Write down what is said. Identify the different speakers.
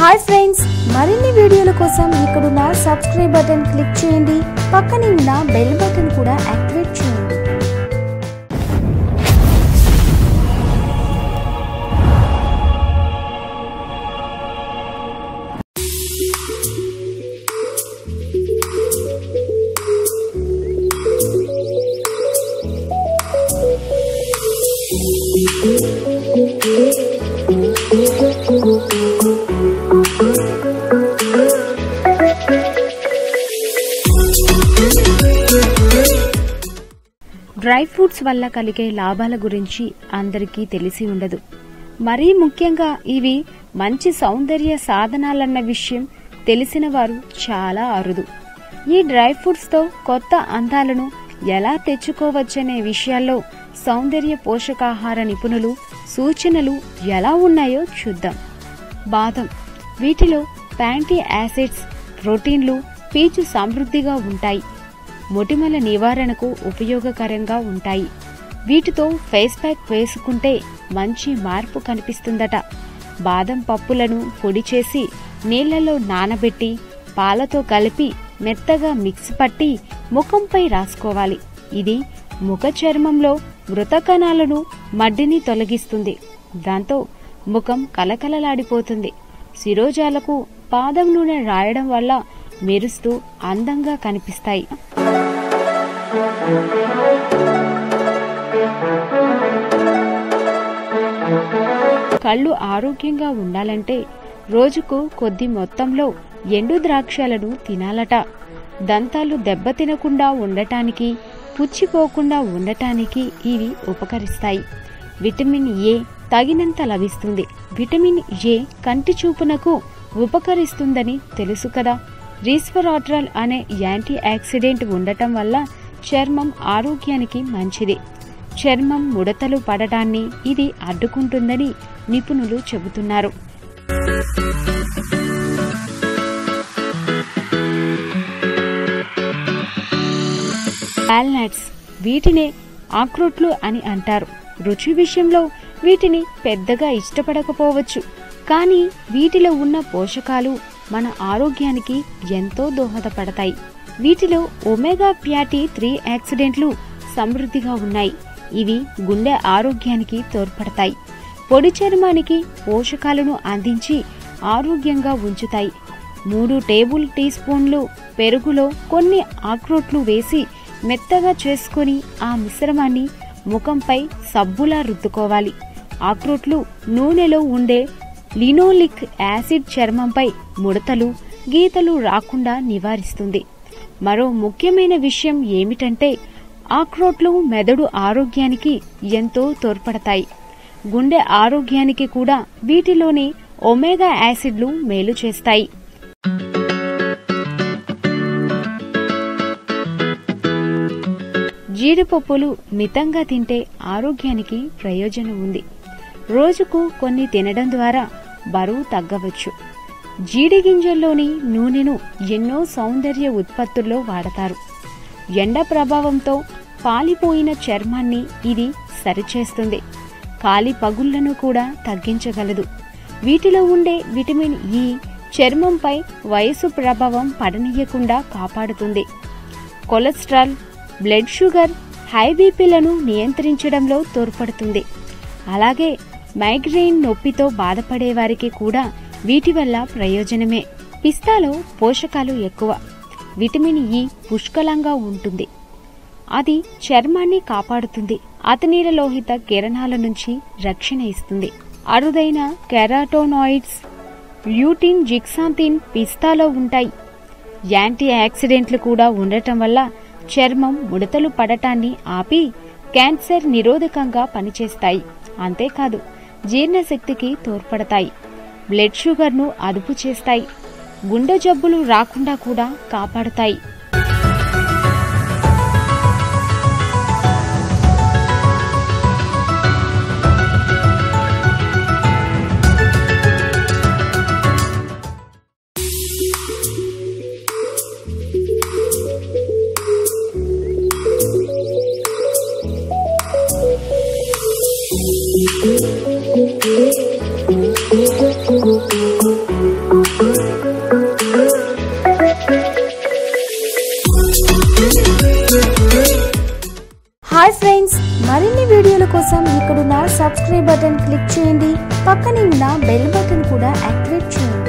Speaker 1: Hi friends మరిన్ని వీడియోల కోసం ఇక్కడున్న సబ్స్క్రైబ్ బటన్ క్లిక్ చేయండి పక్కనే ఉన్న బెల్ బటన్ కూడా యాక్టివేట్ చేయండి డ్రై ఫ్రూట్స్ వల్ల కలిగే లాభాల గురించి అందరికీ తెలిసి ఉండదు మరీ ముఖ్యంగా ఇవి మంచి సౌందర్య సాధనాలన్న విషయం తెలిసిన వారు చాలా అరుదు ఈ డ్రై ఫ్రూట్స్ తో కొత్త అందాలను ఎలా తెచ్చుకోవచ్చనే విషయాల్లో సౌందర్య పోషకాహార నిపుణులు సూచనలు ఎలా ఉన్నాయో చూద్దాం బాదం వీటిలో ఫ్యాంటీ యాసిడ్స్ ప్రోటీన్లు పీచు సమృద్ధిగా ఉంటాయి మొటిమల నివారణకు ఉపయోగకరంగా ఉంటాయి వీటితో ఫేస్ ప్యాక్ వేసుకుంటే మంచి మార్పు కనిపిస్తుందట బాదం పప్పులను పొడి చేసి నీళ్లలో నానబెట్టి పాలతో కలిపి మెత్తగా మిక్స్ పట్టి ముఖంపై రాసుకోవాలి ఇది ముఖ చర్మంలో మృత కణాలను మడ్డిని తొలగిస్తుంది దాంతో ముఖం కలకలలాడిపోతుంది శిరోజాలకు పాదం నూనె రాయడం వల్ల మెరుస్తూ అందంగా కనిపిస్తాయి కళ్ళు ఆరోగ్యంగా ఉండాలంటే రోజుకు కొద్ది మొత్తంలో ఎండు ద్రాక్షలను తినాలట దంతాలు దెబ్బతినకుండా ఉండటానికి పుచ్చిపోకుండా ఉండటానికి ఇవి ఉపకరిస్తాయి విటమిన్ ఏ తగినంత లభిస్తుంది విటమిన్ ఏ కంటి చూపునకు ఉపకరిస్తుందని తెలుసు కదా రీస్వరాట్రాల్ అనే యాంటీ ఆక్సిడెంట్ ఉండటం వల్ల చర్మం ఆరోగ్యానికి మంచిది చర్మం ముడతలు పడటాన్ని ఇది అడ్డుకుంటుందని నిపుణులు చెబుతున్నారు వాల్నట్స్ వీటినే ఆక్రోట్లు అని అంటారు రుచి విషయంలో వీటిని పెద్దగా ఇష్టపడకపోవచ్చు కానీ వీటిలో ఉన్న పోషకాలు మన ఆరోగ్యానికి ఎంతో దోహదపడతాయి వీటిలో ఒమేగా ఫ్యాటీ త్రీ యాక్సిడెంట్లు సమృద్ధిగా ఉన్నాయి ఇవి గుండె ఆరోగ్యానికి తోడ్పడతాయి పొడి చర్మానికి పోషకాలను అందించి ఆరోగ్యంగా ఉంచుతాయి మూడు టేబుల్ టీ స్పూన్లు పెరుగులో కొన్ని ఆక్రోట్లు వేసి మెత్తగా చేసుకొని ఆ మిశ్రమాన్ని ముఖంపై సబ్బులా రుద్దుకోవాలి ఆక్రోట్లు నూనెలో ఉండే లినోలిక్ యాసిడ్ చర్మంపై ముడతలు గీతలు రాకుండా నివారిస్తుంది మరో ముఖ్యమైన విషయం ఏమిటంటే ఆక్రోట్లు మెదడు ఆరోగ్యానికి ఎంతో తోడ్పడతాయి గుండె ఆరోగ్యానికి కూడా వీటిలోని ఒమేగా యాసిడ్లు మేలు చేస్తాయి జీడిపప్పులు మితంగా తింటే ఆరోగ్యానికి ప్రయోజనం ఉంది రోజుకు కొన్ని తినడం ద్వారా బరువు తగ్గవచ్చు జీడి గింజల్లోని నూనెను ఎన్నో సౌందర్య ఉత్పత్తుల్లో వాడతారు ఎండ ప్రభావంతో పాలిపోయిన చర్మాన్ని ఇది సరిచేస్తుంది కాలి పగుళ్లను కూడా తగ్గించగలదు వీటిలో ఉండే విటమిన్ ఈ చర్మంపై వయసు ప్రభావం పడనీయకుండా కాపాడుతుంది కొలెస్ట్రాల్ బ్లడ్ షుగర్ హై బీపీలను నియంత్రించడంలో తోడ్పడుతుంది అలాగే మైగ్రెయిన్ నొప్పితో బాధపడే వారికి కూడా వీటి వల్ల ప్రయోజనమే పిస్తాలో పోషకాలు ఎక్కువ విటమిన్ ఈ పుష్కలంగా ఉంటుంది అది చర్మాన్ని కాపాడుతుంది అతనీల లోహిత కిరణాల నుంచి రక్షణ ఇస్తుంది అరుదైన కెరాటోనాయిడ్స్ ల్యూటిన్ జిక్సాంతిన్ పిస్తాలో ఉంటాయి యాంటీ ఆక్సిడెంట్లు కూడా ఉండటం వల్ల చర్మం ముడతలు పడటాన్ని ఆపి క్యాన్సర్ నిరోధకంగా పనిచేస్తాయి అంతేకాదు జీర్ణశక్తికి తోడ్పడతాయి బ్లడ్ షుగర్ను అదుపు చేస్తాయి గుండె జబ్బులు రాకుండా కూడా కాపాడుతాయి
Speaker 2: Thank you. హాయ్ ఫ్రెండ్స్ మరిన్ని వీడియోల కోసం ఇక్కడున్న సబ్స్క్రైబ్ బటన్ క్లిక్ చేయండి పక్కనే ఉన్న బెల్ బటన్ కూడా యాక్టివేట్ చేయండి